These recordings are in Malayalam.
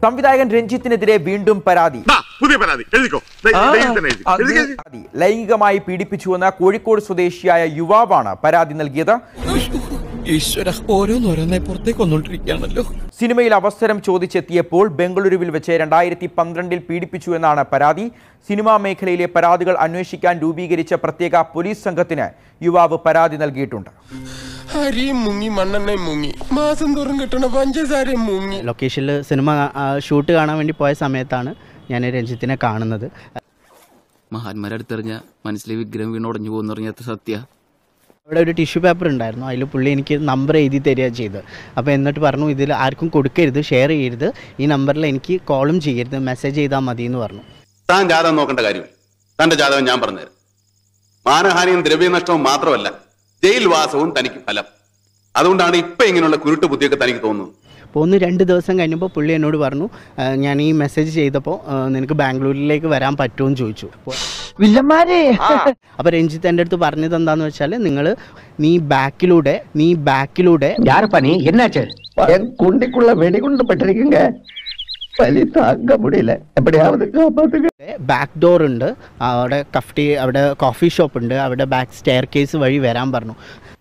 സംവിധായകൻ രഞ്ജിത്തിനെതിരെ വീണ്ടും പരാതി ദാ, പുതിയ പരാതി എഴുതിക്കോ ദേ, ദേ, ഇതിൽ തന്നെ എഴുതി. എഴുതിക്കോ, എഴുതി. പരാതി. ലൈംഗികമായി പീഡിപ്പിച്ചുവെന്ന കോഴിക്കോട് സ്വദേശിയായ യുവാവാണ് പരാതി നൽകിയത് ഈശ്വര ഓരോന്നോരോന്നെ പുറത്തേക്ക് വന്നോണ്ടിരിക്കുകയാണല്ലോ സിനിമയിൽ അവസരം ചോദിച്ചെത്തിയപ്പോൾ ബംഗളൂരുവിൽ വെച്ച് രണ്ടായിരത്തി പന്ത്രണ്ടിൽ പീഡിപ്പിച്ചു എന്നാണ് പരാതി സിനിമാ മേഖലയിലെ പരാതികൾ അന്വേഷിക്കാൻ രൂപീകരിച്ച പ്രത്യേക പോലീസ് സംഘത്തിന് യുവാവ് പരാതി നൽകിയിട്ടുണ്ട് അരിയും മുങ്ങി മണ്ണെണ്ണയും മുങ്ങി മാസം തോറും കിട്ടണ പഞ്ചസാരയും മുങ്ങി ലൊക്കേഷനിൽ സിനിമ ആ, ഷൂട്ട് കാണാൻ വേണ്ടി പോയ സമയത്താണ് ഞാൻ രഞ്ജിത്തിനെ കാണുന്നത് മഹാന്മാരടുത്തെറിഞ്ഞ മനസ്സിലെ വിഗ്രഹം വീണ് ഉടഞ്ഞു പോകുന്ന പറഞ്ഞ സത്യ അവിടെ ഒരു ടിഷ്യൂ പേപ്പർ ഉണ്ടായിരുന്നു അതിൽ പുള്ളി എനിക്ക് നമ്പർ എഴുതി തരിക ചെയ്ത് അപ്പോൾ എന്നിട്ട് പറഞ്ഞു ഇതിൽ ആർക്കും കൊടുക്കരുത് ഷെയർ ചെയ്യരുത് ഈ നമ്പറിൽ എനിക്ക് കോളും ചെയ്യരുത് മെസ്സേജ് ചെയ്താൽ മതി എന്ന് പറഞ്ഞു താൻ ജാതകം നോക്കേണ്ട കാര്യമില്ല തന്റെ ജാതകം ഞാൻ പറഞ്ഞുതരാം മാനഹാനിയും ദ്രവ്യനഷ്ടവും മാത്രമല്ല ജയിൽ വാസവും തനിക്ക് ഫലം അതുകൊണ്ടാണ് ഇപ്പൊ ഇങ്ങനെയുള്ള കുരുട്ട് ബുദ്ധിയൊക്കെ തനിക്ക് തോന്നുന്നത് അപ്പോൾ ഒന്ന് രണ്ട് ദിവസം കഴിഞ്ഞപ്പോൾ പുള്ളി എന്നോട് പറഞ്ഞു "ആ, ഞാൻ ഈ മെസ്സേജ് ചെയ്തപ്പോൾ ആ, നിനക്ക് ബാംഗ്ലൂരിലേക്ക് വരാൻ പറ്റുമോ എന്ന് ചോദിച്ചു അപ്പോൾ രഞ്ജിത്ത് എൻ്റെ അടുത്ത് പറഞ്ഞത് എന്താന്ന് വെച്ചാൽ നിങ്ങൾ നീ ബാക്കിലൂടെ നീ ബാക്കിലൂടെ யாருப்பா நீ என்னாச்சு என் குண்டிக்குள்ள வெடிகுண்டு பட்டிருக்குங்க வலி தாங்க முடியல எப்படியாவது காப்பாத்துங்க ബാക്ക് ഡോർ ഉണ്ട് അവിടെ കഫ്റ്റി അവിടെ കോഫി ഷോപ്പ് ഉണ്ട് അവിടെ ബാക്ക് സ്റ്റെയർ കേസ് വഴി വരാൻ പറഞ്ഞു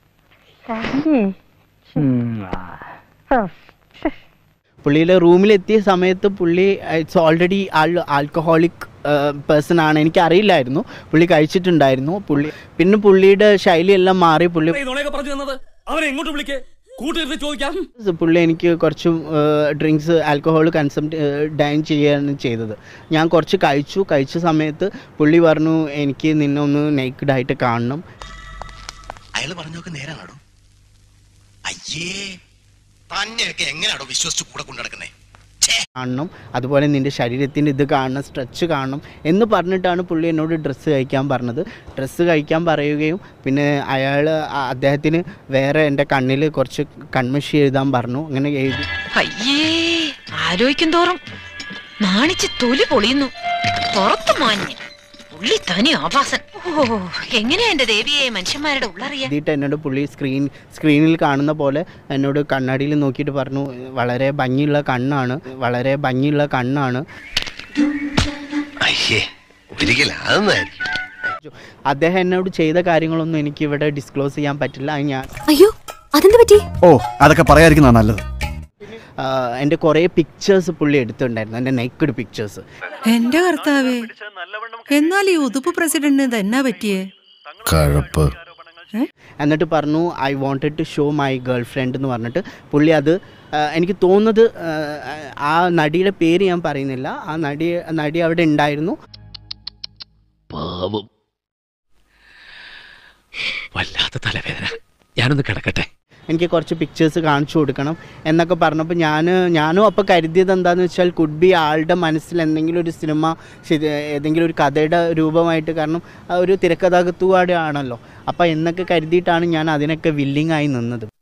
പുള്ളിയുടെ റൂമിലെത്തിയ സമയത്ത് പുള്ളി ഇറ്റ്സ് ഓൾറെഡി ആൾ ആൽക്കഹോളിക് പേഴ്സൺ ആണ് എനിക്ക് അറിയില്ലായിരുന്നു പുള്ളി കഴിച്ചിട്ടുണ്ടായിരുന്നു പുള്ളി പിന്നെ പുള്ളിയുടെ ശൈലിയെല്ലാം മാറി പുള്ളി പറഞ്ഞു തന്നത് അവനെ എങ്ങോട്ട് വിളിക്കേ കൂട്ടിരുന്ന് ചോദിക്കാം പുള്ളി എനിക്ക് കുറച്ച് ഡ്രിങ്ക്സ് ആൽക്കഹോൾ കൺസം ഡൈൻ ചെയ്യാണ് ചെയ്തത് ഞാൻ കുറച്ച് കഴിച്ചു കഴിച്ച സമയത്ത് പുള്ളി പറഞ്ഞു എനിക്ക് നിന്നെ ഒന്ന് നേക്കഡ് ആയിട്ട് കാണണം അയാൾ പറഞ്ഞൊക്കെ നേരാണോ അയ്യേ തന്നെയൊക്കെ എങ്ങനെയാണോ വിശ്വസിച്ച് കൂടെ കൊണ്ടു നടക്കുന്നേ കാണണം അതുപോലെ നിൻ്റെ ശരീരത്തിൻ്റെ ഇത് കാണണം സ്ട്രെച്ച് കാണണം എന്ന് പറഞ്ഞിട്ടാണ് പുള്ളി എന്നോട് ഡ്രസ്സ് കഴിക്കാൻ പറഞ്ഞത് ഡ്രസ്സ് കഴിക്കാൻ പറയുകയും പിന്നെ അയാൾ അദ്ദേഹത്തിന് വേറെ എൻ്റെ കണ്ണിൽ കുറച്ച് കൺമഷി എഴുതാൻ പറഞ്ഞു അങ്ങനെ എഴുതി അയ്യേ ആലോചിക്കും തോറും നാണിച്ച് തൊലി പൊളിയുന്നു പുറത്തു മാഞ്ഞ് ഉള്ളി തനി ആഭാസൻ ഓ എങ്ങനെയാ എന്റെ ദേവിയെ മനുഷ്യന്മാരുടെ ഉള്ളറിയാ എഴുതിയിട്ട് എന്നോട് പുള്ളി സ്ക്രീൻ സ്ക്രീനിൽ കാണുന്ന പോലെ എന്നോട് കണ്ണാടിയിൽ നോക്കിയിട്ട് പറഞ്ഞു വളരെ ഭംഗിയുള്ള കണ്ണാണ് വളരെ ഭംഗിയുള്ള കണ്ണാണ് അയ്യേ ഒരിക്കലും അതൊന്നായിരിക്കും അദ്ദേഹം എന്നോട് ചെയ്ത കാര്യങ്ങളൊന്നും എനിക്ക് ഇവിടെ ഡിസ്ക്ലോസ് ചെയ്യാൻ പറ്റില്ല അത് ഞാൻ അയ്യോ അതെന്ത് പറ്റി ഓ അതൊക്കെ പറയാതിരിക്കുന്ന നല്ലത് ആ, എൻ്റെ കുറേ പിക്ചേഴ്സ് പുള്ളി എടുത്തിട്ടുണ്ടായിരുന്നു എൻ്റെ നെക്കഡ് പിക്ചേഴ്സ് എന്റെ കർത്താവേ എന്നാൽ ഈ ഉതുപ്പ് പ്രസിഡന്റിന് ഇതെന്നാ പറ്റിയേ കഴപ്പ് എന്നിട്ട് പറഞ്ഞു I wanted to show my girlfriend എന്ന് പറഞ്ഞിട്ട് പുള്ളി അത് ആ, എനിക്ക് തോന്നുന്നത് ആ, ആ നടിയുടെ പേര് ഞാൻ പറയുന്നില്ല ആ നടി നടി അവിടെ ഉണ്ടായിരുന്നു പാവം വല്ലാത്ത തലവേദന ഞാനൊന്ന് കിടക്കട്ടെ എനിക്ക് കുറച്ച് പിക്ചേഴ്സ് കാണിച്ചു കൊടുക്കണം എന്നൊക്കെ പറഞ്ഞപ്പോൾ ഞാൻ ഞാനും അപ്പോൾ കരുതിയത് എന്താണെന്ന് വെച്ചാൽ കുഡ് ബി ആളുടെ മനസ്സിൽ എന്തെങ്കിലും ഒരു സിനിമ ശരി- ഏതെങ്കിലും ഒരു കഥയുടെ രൂപമായിട്ട് കാരണം ആ ഒരു തിരക്കഥാകൃത്തുവാടെ ആണല്ലോ അപ്പോൾ എന്നൊക്കെ കരുതിയിട്ടാണ് ഞാൻ അതിനൊക്കെ വില്ലിംഗ് ആയി നിന്നത്